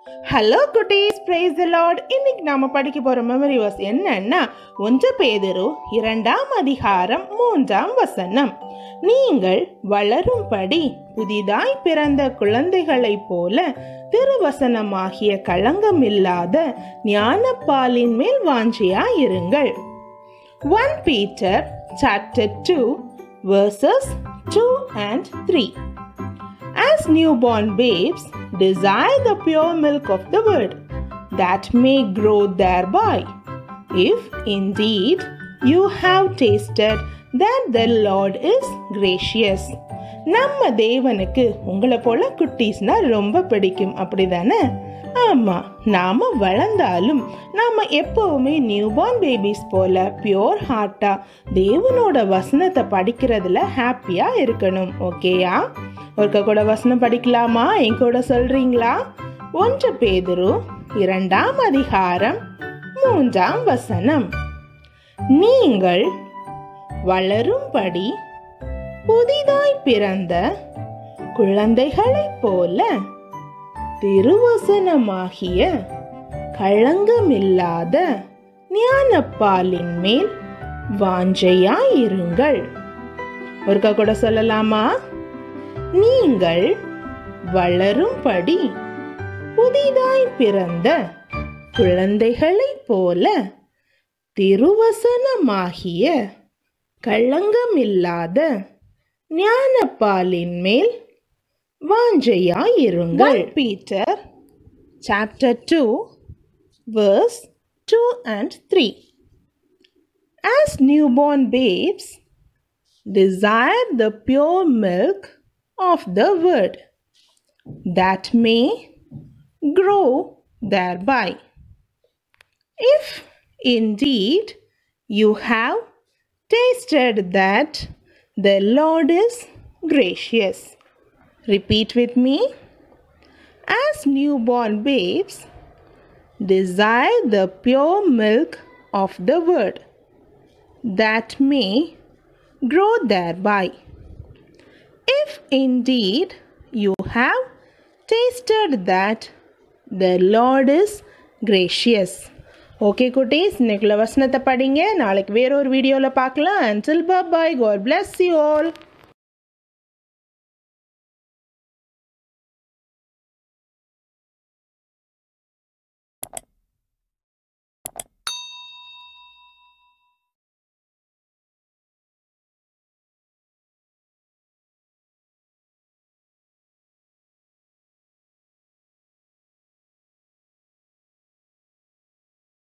Hello குட்டீஸ் praise the Lord இன்னைக்கு நாம படிக்க போற மெமரி வர்ஸ் என்னன்னா ஒன்று பேதுரு இரண்டாம் அதிகாரம் மூன்றாம் வசனம் நீங்கள் வளரும்படி புதிதாய் பிறந்த குழந்தைகளைப் போல திருவசனமாகிய களங்கமில்லாத ஞானப்பாலின் மேல் வாஞ்சியாயிருங்கள் one Peter chapter two verses 2 and 3 as newborn babes, desire the pure milk of the word, that may grow thereby. If indeed you have tasted that the Lord is gracious. நம்ம தேவனுக்கு உங்களை போல குட்டீஸ்னா ரொம்ப பிடிக்கும் அப்படிதானே ஆமா நாம வளர்ந்தாலும் நாம எப்பவுமே நியூபார்ன் பேபிஸ் போல பியோர் ஹார்ட்டா தேவனோட வசனத்தை படிக்கிறதுல ஹாப்பியா இருக்கணும் ஓகேயா ஒருக்க கூட வசனம் படிக்கலாமா என் கூட சொல்றீங்களா ஒன்று பேதுரு இரண்டாம் அதிகாரம் மூன்றாம் வசனம் நீங்கள் வளரும்படி புதிதாய் பிறந்த குழந்தைகளைப் போல திருவசனமாகிய களங்கமில்லாத ஞானப்பாலின் மேல் வாஞ்சையாயிருங்கள் ஒருக்கா கூட சொல்லலாமா நீங்கள் வளரும்படி புதிதாய் பிறந்த குழந்தைகளைப் போல திருவசனமாகிய களங்கமில்லாத ஞானப்பாலின் மேல் வாஞ்சையாயிருங்கள் Peter chapter two verse 2 and 3 as newborn babes desire the pure milk of the word that may grow thereby. If indeed you have tasted that the Lord is gracious. Repeat with me. As newborn babes desire the pure milk of the word that may grow thereby. If indeed you have tasted that the Lord is gracious. Okay குட்டீஸ் இன்னைக்குள்ள வசனத்தை படிங்க நாளைக்கு வேறொரு வீடியோவில் பார்க்கலாம் until bye God bless you all